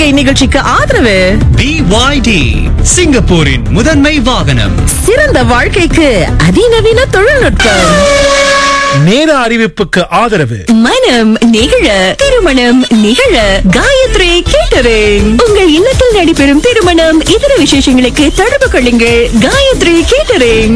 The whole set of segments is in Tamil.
இந்நிகழ்ச்சிக்கு ஆதரவு BYD சிங்கப்பூரின் முதன்மை வாகனம் சிறந்த வாழ்க்கைக்கு அதிநவீன தொழில்நுட்பம் நேர அறிவிப்புக்கு ஆதரவு மனம் நிகழ திருமணம் நிகழ காயத்ரி கேட்டரிங் உங்கள் இல்லத்தில் நடைபெறும் திருமணம் இதர விசேஷங்களுக்கு தொடர்பு கொள்ளுங்கள் காயத்ரி கேட்டரிங்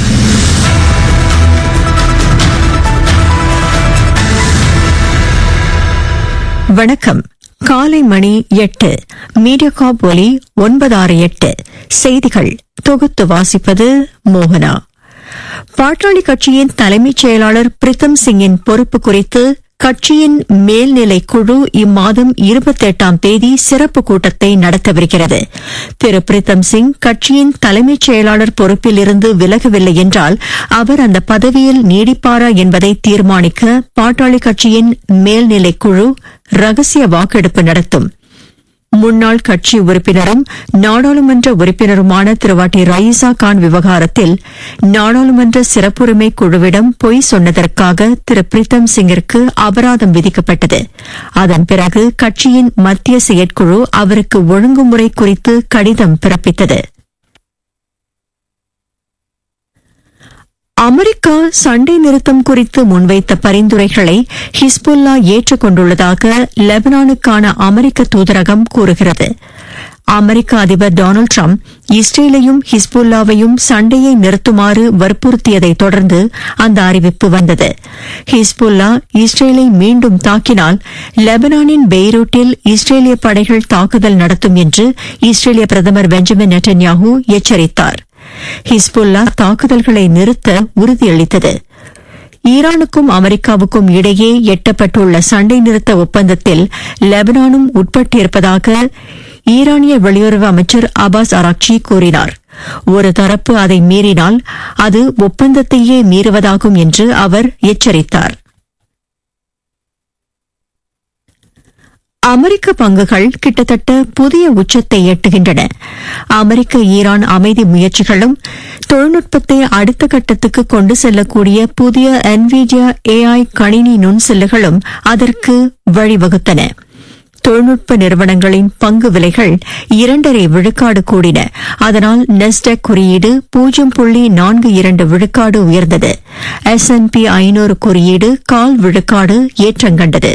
வணக்கம் காலை மணி எட்டு மீடியாகாப் ஒலி ஒன்பது ஆறு எட்டு செய்திகள் தொகுத்து வாசிப்பது மோகனா பாட்டாளி கட்சியின் தலைமைச் செயலாளர் பிரித்தம் சிங்கின் பொறுப்பு குறித்து கட்சியின் மேல்நிலை குழு இம்மாதம் இருபத்தி எட்டாம் தேதி சிறப்பு கூட்டத்தை நடத்தவிருக்கிறது திரு பிரித்தம் சிங் கட்சியின் தலைமைச் செயலாளர் பொறுப்பில் இருந்து விலகவில்லை என்றால் அவர் அந்த பதவியில் நீடிப்பாரா என்பதை தீர்மானிக்க பாட்டாளி கட்சியின் மேல்நிலை குழு ரகசிய வாக்கெடுப்பு நடத்தும் முன்னாள் கட்சி உறுப்பினரும் நாடாளுமன்ற உறுப்பினருமான திருவாட்டி ரயீசா கான் விவகாரத்தில் நாடாளுமன்ற சிறப்புரிமை குழுவிடம் பொய் சொன்னதற்காக திரு பிரீத்தம் சிங்கிற்கு அபராதம் விதிக்கப்பட்டது அதன் பிறகு கட்சியின் மத்திய செயற்குழு அவருக்கு ஒழுங்குமுறை குறித்து கடிதம் பிறப்பித்தது அமெரிக்கா சண்டை நிறுத்தம் குறித்து முன்வைத்த பரிந்துரைகளை ஹிஸ்புல்லா ஏற்றுக்கொண்டுள்ளதாக லெபனானுக்கான அமெரிக்க தூதரகம் கூறுகிறது அமெரிக்க அதிபர் டொனால்டு டிரம்ப் இஸ்ரேலையும் ஹிஸ்புல்லாவையும் சண்டையை நிறுத்துமாறு வற்புறுத்தியதைத் தொடர்ந்து அந்த அறிவிப்பு வந்தது ஹிஸ்புல்லா இஸ்ரேலை மீண்டும் தாக்கினால் லெபனானின் பெய்ரூட்டில் இஸ்ரேலிய படைகள் தாக்குதல் நடத்தும் என்று இஸ்ரேலிய பிரதமர் பெஞ்சமின் நெட்டன்யாஹூ எச்சரித்தார் ஹிஸ்புல்லா தாக்குதல்களை நிறுத்த உறுதியளித்தது ஈரானுக்கும் அமெரிக்காவுக்கும் இடையே எட்டப்பட்டுள்ள சண்டை நிறுத்த ஒப்பந்தத்தில் லெபனானும் உட்பட்டிருப்பதாக ஈரானிய வெளியுறவு அமைச்சர் அபாஸ் அராக்சி கூறினார் ஒரு தரப்பு அதை மீறினால் அது ஒப்பந்தத்தையே மீறுவதாகும் என்று அவர் எச்சரித்தார் அமெரிக்க பங்குகள் கிட்டத்தட்ட புதிய உச்சத்தை எட்டுகின்றன அமெரிக்க ஈரான் அமைதி முயற்சிகளும் தொழில்நுட்பத்தை அடுத்த கட்டத்துக்கு கொண்டு செல்லக்கூடிய புதிய என்விடியா ஏஐ கணினி நுண்செல்லுகளும் அதற்கு வழிவகுத்தன தொழில்நுட்ப நிறுவனங்களின் பங்கு விலைகள் இரண்டரை விழுக்காடு கூடின அதனால் நெஸ்டெக் குறியீடு பூஜ்ஜியம் புள்ளி நான்கு இரண்டு விழுக்காடு உயர்ந்தது எஸ் பி ஐநூறு குறியீடு கால் விழுக்காடு ஏற்றங்கண்டது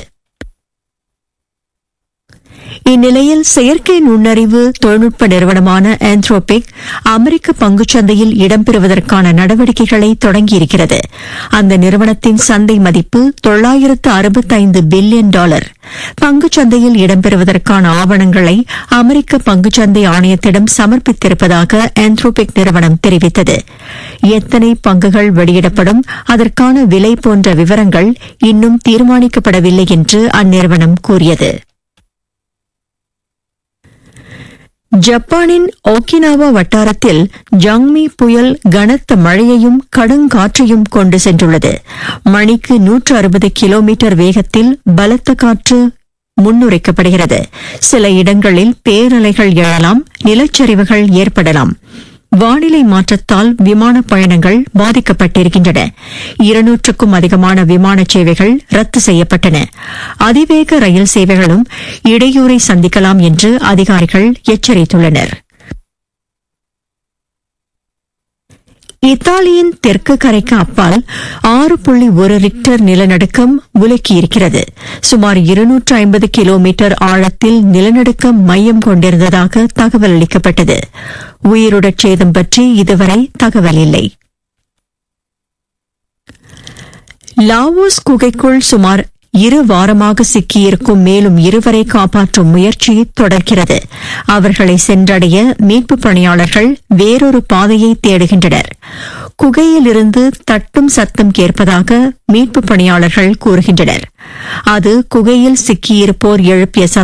இந்நிலையில் செயற்கை நுண்ணறிவு தொழில்நுட்ப நிறுவனமான ஆந்த்ரோபிக் அமெரிக்க பங்குச்சந்தையில் இடம்பெறுவதற்கான நடவடிக்கைகளை தொடங்கியிருக்கிறது அந்த நிறுவனத்தின் சந்தை மதிப்பு தொள்ளாயிரத்து அறுபத்தைந்து பில்லியன் டாலர் பங்குச்சந்தையில் இடம்பெறுவதற்கான ஆவணங்களை அமெரிக்க பங்குச்சந்தை ஆணையத்திடம் சமர்ப்பித்திருப்பதாக ஆந்த்ரோபிக் நிறுவனம் தெரிவித்தது எத்தனை பங்குகள் வெளியிடப்படும் அதற்கான விலை போன்ற விவரங்கள் இன்னும் தீர்மானிக்கப்படவில்லை என்று அந்நிறுவனம் கூறியது ஜப்பானின் ஓகினாவா வட்டாரத்தில் ஜங்மி புயல் கனத்த மழையையும் கடுங்காற்றையும் கொண்டு சென்றுள்ளது மணிக்கு நூற்று அறுபது கிலோமீட்டர் வேகத்தில் பலத்த காற்று முன்னுரைக்கப்படுகிறது சில இடங்களில் பேரலைகள் எழலாம் நிலச்சரிவுகள் ஏற்படலாம் வானிலை மாற்றத்தால் விமான பயணங்கள் பாதிக்கப்பட்டிருக்கின்றன இருநூற்றுக்கும் அதிகமான விமான சேவைகள் ரத்து செய்யப்பட்டன அதிவேக ரயில் சேவைகளும் இடையூறை சந்திக்கலாம் என்று அதிகாரிகள் எச்சரித்துள்ளனர் இத்தாலியின் தெற்கு கரைக்கு அப்பால் ஆறு புள்ளி ஒரு ரிக்டர் நிலநடுக்கம் உலுக்கியிருக்கிறது சுமார் இருநூற்று ஐம்பது கிலோமீட்டர் ஆழத்தில் நிலநடுக்கம் மையம் கொண்டிருந்ததாக தகவல் அளிக்கப்பட்டது உயிருடற் சேதம் பற்றி இதுவரை தகவல் இல்லை லாவோஸ் குகைக்குள் சுமார் இரு வாரமாக சிக்கியிருக்கும் மேலும் இருவரை காப்பாற்றும் முயற்சி தொடர்கிறது அவர்களை சென்றடைய மீட்புப் பணியாளர்கள் வேறொரு பாதையை தேடுகின்றனர் குகையிலிருந்து தட்டும் சத்தம் கேட்பதாக மீட்புப் பணியாளர்கள் கூறுகின்றனர் அது குகையில் சிக்கியிருப்போர் எழுப்பிய சத்தம்